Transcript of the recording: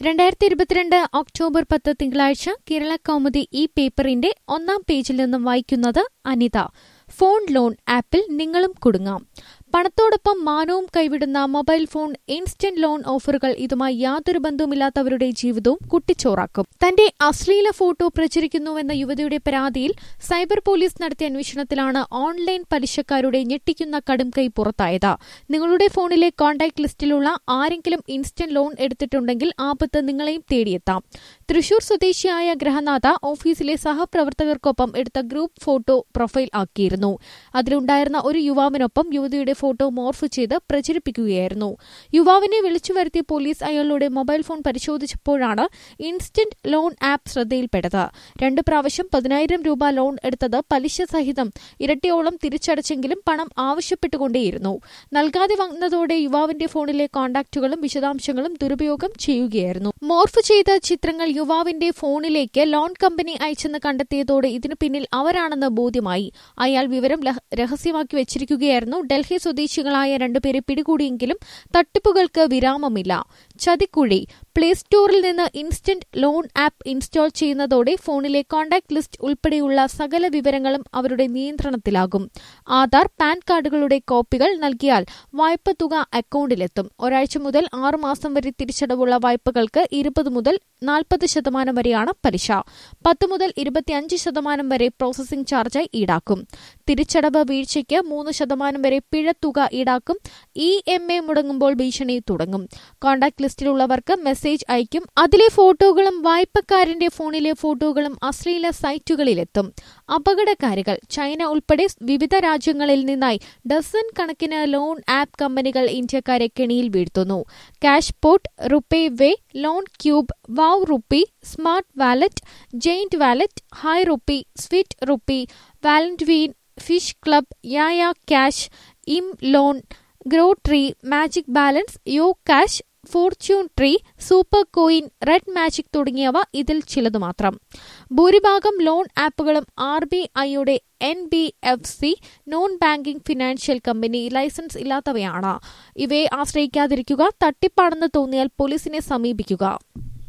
രണ്ടായിരത്തി ഇരുപത്തിരണ്ട് ഒക്ടോബർ പത്ത് തിങ്കളാഴ്ച കേരള കൗമുദി ഈ പേപ്പറിന്റെ ഒന്നാം പേജിൽ നിന്നും വായിക്കുന്നത് അനിത ഫോൺ ലോൺ ആപ്പിൽ നിങ്ങളും കുടുങ്ങാം പണത്തോടൊപ്പം മാനവും കൈവിടുന്ന മൊബൈൽ ഫോൺ ഇൻസ്റ്റന്റ് ലോൺ ഓഫറുകൾ ഇതുമായി യാതൊരു ബന്ധവുമില്ലാത്തവരുടെ ജീവിതവും കുട്ടിച്ചോറാക്കും തന്റെ അശ്ലീല ഫോട്ടോ പ്രചരിക്കുന്നുവെന്ന യുവതിയുടെ പരാതിയിൽ സൈബർ പോലീസ് നടത്തിയ അന്വേഷണത്തിലാണ് ഓൺലൈൻ പലിശക്കാരുടെ ഞെട്ടിക്കുന്ന കടുംകൈ പുറത്തായത് നിങ്ങളുടെ ഫോണിലെ കോൺടാക്ട് ലിസ്റ്റിലുള്ള ആരെങ്കിലും ഇൻസ്റ്റന്റ് ലോൺ എടുത്തിട്ടുണ്ടെങ്കിൽ ആപത്ത് നിങ്ങളെയും തേടിയെത്താം തൃശൂർ സ്വദേശിയായ ഗ്രഹനാഥ ഓഫീസിലെ സഹപ്രവർത്തകർക്കൊപ്പം എടുത്ത ഗ്രൂപ്പ് ഫോട്ടോ പ്രൊഫൈൽ ആക്കിയിരുന്നു അതിലുണ്ടായിരുന്ന ഒരു യുവാവിനൊപ്പം യുവതിയുടെ ഫോട്ടോ മോർഫ് ചെയ്ത് പ്രചരിപ്പിക്കുകയായിരുന്നു യുവാവിനെ വിളിച്ചു വരുത്തിയ പോലീസ് അയാളുടെ മൊബൈൽ ഫോൺ പരിശോധിച്ചപ്പോഴാണ് ഇൻസ്റ്റന്റ് ലോൺ ആപ്പ് ശ്രദ്ധയിൽപ്പെട്ടത് രണ്ട് പ്രാവശ്യം പതിനായിരം രൂപ ലോൺ എടുത്തത് പലിശ സഹിതം ഇരട്ടിയോളം തിരിച്ചടച്ചെങ്കിലും പണം ആവശ്യപ്പെട്ടുകൊണ്ടേയിരുന്നു നൽകാതെ വന്നതോടെ യുവാവിന്റെ ഫോണിലെ കോൺടാക്റ്റുകളും വിശദാംശങ്ങളും ദുരുപയോഗം ചെയ്യുകയായിരുന്നു മോർഫ് ചെയ്ത ചിത്രങ്ങൾ യുവാവിന്റെ ഫോണിലേക്ക് ലോൺ കമ്പനി അയച്ചെന്ന് കണ്ടെത്തിയതോടെ ഇതിനു പിന്നിൽ അവരാണെന്ന് ബോധ്യമായി അയാൾ വിവരം ലഹ- രഹസ്യമാക്കി വെച്ചിരിക്കുകയായിരുന്നു ഡൽഹി സ്വദേശികളായ രണ്ടുപേരെ പിടികൂടിയെങ്കിലും തട്ടിപ്പുകൾക്ക് വിരാമമില്ല ചതിക്കുഴി പ്ലേ സ്റ്റോറിൽ നിന്ന് ഇൻസ്റ്റന്റ് ലോൺ ആപ്പ് ഇൻസ്റ്റാൾ ചെയ്യുന്നതോടെ ഫോണിലെ കോൺടാക്ട് ലിസ്റ്റ് ഉൾപ്പെടെയുള്ള സകല വിവരങ്ങളും അവരുടെ നിയന്ത്രണത്തിലാകും ആധാർ പാൻ കാർഡുകളുടെ കോപ്പികൾ നൽകിയാൽ വായ്പ തുക അക്കൌണ്ടിലെത്തും ഒരാഴ്ച മുതൽ ആറു മാസം വരെ തിരിച്ചടവുള്ള വായ്പകൾക്ക് ഇരുപത് മുതൽ നാൽപ്പത് ശതമാനം വരെയാണ് പലിശ പത്ത് മുതൽ ഇരുപത്തിയഞ്ച് ശതമാനം വരെ പ്രോസസിംഗ് ചാർജായി ഈടാക്കും തിരിച്ചടവ് വീഴ്ചയ്ക്ക് മൂന്ന് ശതമാനം വരെ പിഴത്തുക ഈടാക്കും ഇ എം എ മുടങ്ങുമ്പോൾ ഭീഷണി തുടങ്ങും കോൺടാക്ട് ലിസ്റ്റിലുള്ളവർക്ക് മെസ്സേജ് അയക്കും അതിലെ ഫോട്ടോകളും വായ്പക്കാരന്റെ ഫോണിലെ ഫോട്ടോകളും അശ്ലീല സൈറ്റുകളിലെത്തും അപകടകാരികൾ ചൈന ഉൾപ്പെടെ വിവിധ രാജ്യങ്ങളിൽ നിന്നായി ഡസൻ കണക്കിന് ലോൺ ആപ്പ് കമ്പനികൾ ഇന്ത്യക്കാരെ കെണിയിൽ വീഴ്ത്തുന്നു cash pot rupee way loan cube wow rupee smart wallet giant wallet high rupee sweet rupee വാലന്റ് വീൻ ഫിഷ് ക്ലബ് യായ ക്യാഷ് ഇം loan grow tree magic balance yo cash fortune tree super coin red magic തുടങ്ങിയവ ഇതിൽ ചിലതു മാത്രം ഭൂരിഭാഗം loan ആപ്പുകളും ആർ ബി ഐയുടെ N B F C non banking financial company licence ഇല്ലാത്തവയാണ് ഇവയെ ആശ്രയിക്കാതിരിക്കുക തട്ടിപ്പാണെന്ന് തോന്നിയാൽ പോലീസിനെ സമീപിക്കുക